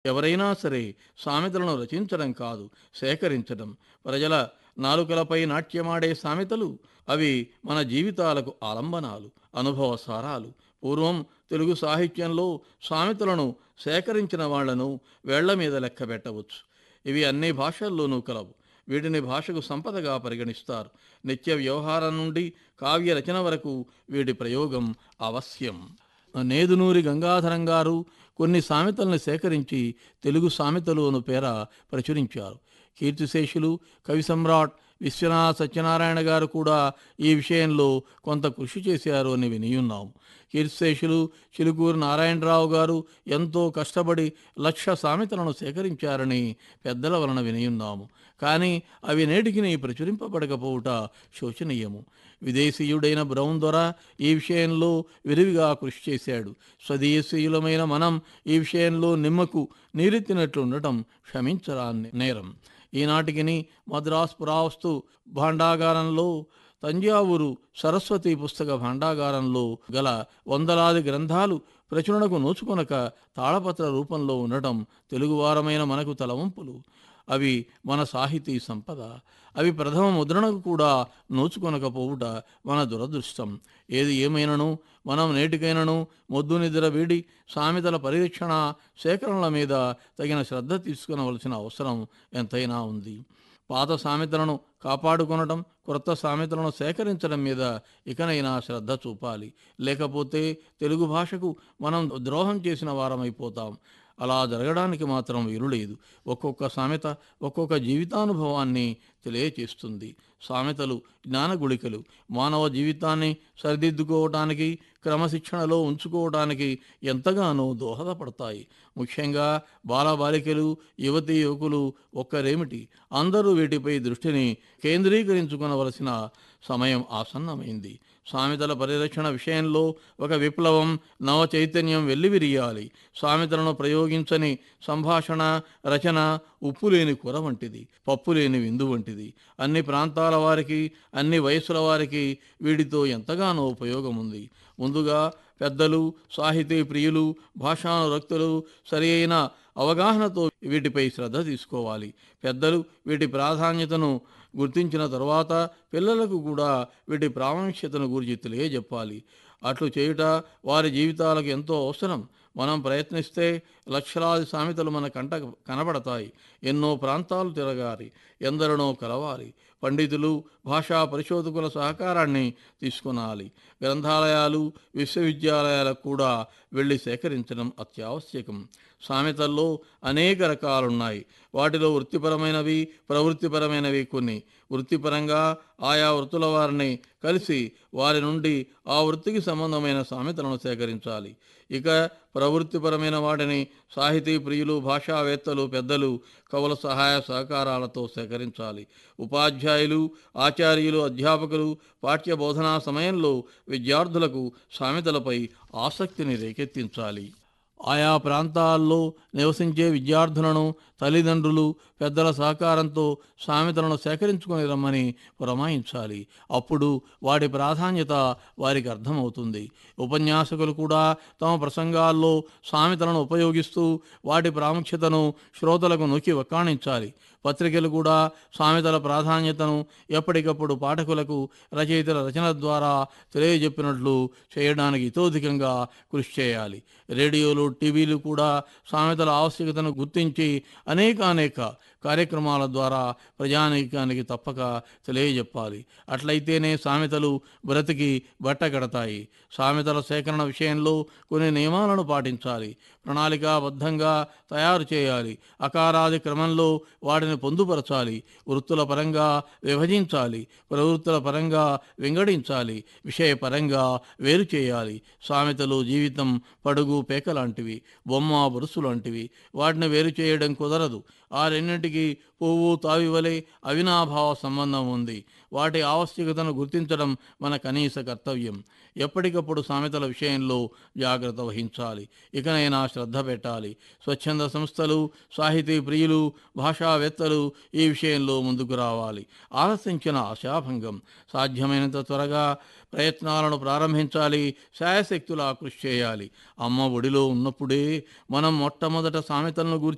ఎవరైనా సరే సామెతలను రచించడం కాదు సేకరించడం ప్రజల నాలుకలపై నాట్యమాడే సామెతలు అవి మన జీవితాలకు ఆలంబనాలు అనుభవ సారాలు పూర్వం తెలుగు సాహిత్యంలో సామెతలను సేకరించిన వాళ్లను వేళ్ల మీద లెక్క పెట్టవచ్చు ఇవి అన్ని భాషల్లోనూ కలవు వీటిని భాషకు సంపదగా పరిగణిస్తారు నిత్య వ్యవహారం నుండి కావ్య రచన వరకు వీటి ప్రయోగం అవశ్యం నేదునూరి గంగాధరం గారు కొన్ని సామెతల్ని సేకరించి తెలుగు సామెతలు అను పేర ప్రచురించారు కీర్తిశేషులు కవి సమ్రాట్ విశ్వనాథ సత్యనారాయణ గారు కూడా ఈ విషయంలో కొంత కృషి చేశారు అని వినియున్నాం కీర్తిశేషులు చిలుకూరు నారాయణరావు గారు ఎంతో కష్టపడి లక్ష సామెతలను సేకరించారని పెద్దల వలన వినియున్నాము కానీ అవి నేటికి ప్రచురింపబడకపోవుట శోచనీయము విదేశీయుడైన బ్రౌన్ దొర ఈ విషయంలో విరివిగా కృషి చేశాడు స్వదేశీయులమైన మనం ఈ విషయంలో నిమ్మకు నీరెత్తినట్లు ఉండటం క్షమించరాని నేరం ఈనాటికిని మద్రాస్ పురావస్తు భాండాగారంలో తంజావూరు సరస్వతి పుస్తక భాండాగారంలో గల వందలాది గ్రంథాలు ప్రచురణకు నోచుకొనక తాళపత్ర రూపంలో ఉండటం తెలుగువారమైన మనకు తలవంపులు అవి మన సాహితీ సంపద అవి ప్రథమ ముద్రణకు కూడా నోచుకొనకపోవుట మన దురదృష్టం ఏది ఏమైనను మనం నేటికైనను మొద్దు నిద్ర వీడి సామెతల పరిరక్షణ సేకరణల మీద తగిన శ్రద్ధ తీసుకునవలసిన అవసరం ఎంతైనా ఉంది పాత సామెతలను కాపాడుకొనడం క్రొత్త సామెతలను సేకరించడం మీద ఇకనైనా శ్రద్ధ చూపాలి లేకపోతే తెలుగు భాషకు మనం ద్రోహం చేసిన వారమైపోతాం అలా జరగడానికి మాత్రం వీలు లేదు ఒక్కొక్క సామెత ఒక్కొక్క జీవితానుభవాన్ని తెలియచేస్తుంది సామెతలు జ్ఞానగుళికలు మానవ జీవితాన్ని సరిదిద్దుకోవటానికి క్రమశిక్షణలో ఉంచుకోవటానికి ఎంతగానో దోహదపడతాయి ముఖ్యంగా బాలబాలికలు యువతీ యువకులు ఒక్కరేమిటి అందరూ వీటిపై దృష్టిని కేంద్రీకరించుకొనవలసిన సమయం ఆసన్నమైంది సామెతల పరిరక్షణ విషయంలో ఒక విప్లవం నవ చైతన్యం వెల్లివిరియాలి సామెతలను ప్రయోగించని సంభాషణ రచన ఉప్పు లేని కూర వంటిది పప్పు లేని విందు వంటిది అన్ని ప్రాంతాల వారికి అన్ని వయసుల వారికి వీటితో ఎంతగానో ఉపయోగం ఉంది ముందుగా పెద్దలు సాహితీ ప్రియులు భాషానురక్తులు సరి అయిన అవగాహనతో వీటిపై శ్రద్ధ తీసుకోవాలి పెద్దలు వీటి ప్రాధాన్యతను గుర్తించిన తర్వాత పిల్లలకు కూడా వీటి ప్రాముఖ్యతను గురించి తెలియజెప్పాలి అట్లు చేయుట వారి జీవితాలకు ఎంతో అవసరం మనం ప్రయత్నిస్తే లక్షలాది సామెతలు మన కంట కనబడతాయి ఎన్నో ప్రాంతాలు తిరగాలి ఎందరినో కలవాలి పండితులు భాషా పరిశోధకుల సహకారాన్ని తీసుకునాలి గ్రంథాలయాలు విశ్వవిద్యాలయాలకు కూడా వెళ్ళి సేకరించడం అత్యావశ్యకం సామెతల్లో అనేక రకాలున్నాయి వాటిలో వృత్తిపరమైనవి ప్రవృత్తిపరమైనవి కొన్ని వృత్తిపరంగా ఆయా వృత్తుల వారిని కలిసి వారి నుండి ఆ వృత్తికి సంబంధమైన సామెతలను సేకరించాలి ఇక ప్రవృత్తిపరమైన వాటిని సాహితీ ప్రియులు భాషావేత్తలు పెద్దలు కవుల సహాయ సహకారాలతో సేకరించాలి ఉపాధ్యాయులు ఆచార్యులు అధ్యాపకులు పాఠ్య బోధనా సమయంలో విద్యార్థులకు సామెతలపై ఆసక్తిని రేకెత్తించాలి ఆయా ప్రాంతాల్లో నివసించే విద్యార్థులను తల్లిదండ్రులు పెద్దల సహకారంతో సామెతలను సేకరించుకొని రమ్మని పురమాయించాలి అప్పుడు వాటి ప్రాధాన్యత వారికి అర్థమవుతుంది ఉపన్యాసకులు కూడా తమ ప్రసంగాల్లో సామెతలను ఉపయోగిస్తూ వాటి ప్రాముఖ్యతను శ్రోతలకు నొక్కి వక్కాణించాలి పత్రికలు కూడా సామెతల ప్రాధాన్యతను ఎప్పటికప్పుడు పాఠకులకు రచయితల రచన ద్వారా తెలియజెప్పినట్లు చేయడానికి ఇతోధికంగా కృషి చేయాలి రేడియోలు టీవీలు కూడా సామెతల ఆవశ్యకతను గుర్తించి అనేక అనేక కార్యక్రమాల ద్వారా ప్రజానీకానికి తప్పక తెలియజెప్పాలి అట్లయితేనే సామెతలు బ్రతికి బట్టగడతాయి సామెతల సేకరణ విషయంలో కొన్ని నియమాలను పాటించాలి ప్రణాళికాబద్ధంగా తయారు చేయాలి అకారాది క్రమంలో వాటిని పొందుపరచాలి వృత్తుల పరంగా విభజించాలి ప్రవృత్తుల పరంగా వింగడించాలి విషయపరంగా వేరు చేయాలి సామెతలు జీవితం పడుగు పేక లాంటివి బొమ్మ బురుసు లాంటివి వాటిని వేరు చేయడం కుదరదు ఆ రెండింటికి పువ్వు తావివలే అవినాభావ సంబంధం ఉంది వాటి ఆవశ్యకతను గుర్తించడం మన కనీస కర్తవ్యం ఎప్పటికప్పుడు సామెతల విషయంలో జాగ్రత్త వహించాలి ఇకనైనా శ్రద్ధ పెట్టాలి స్వచ్ఛంద సంస్థలు సాహితీ ప్రియులు భాషావేత్తలు ఈ విషయంలో ముందుకు రావాలి ఆలసించిన ఆశాభంగం సాధ్యమైనంత త్వరగా ప్రయత్నాలను ప్రారంభించాలి శాయశక్తులా కృషి చేయాలి అమ్మ ఒడిలో ఉన్నప్పుడే మనం మొట్టమొదట సామెతలను గురించి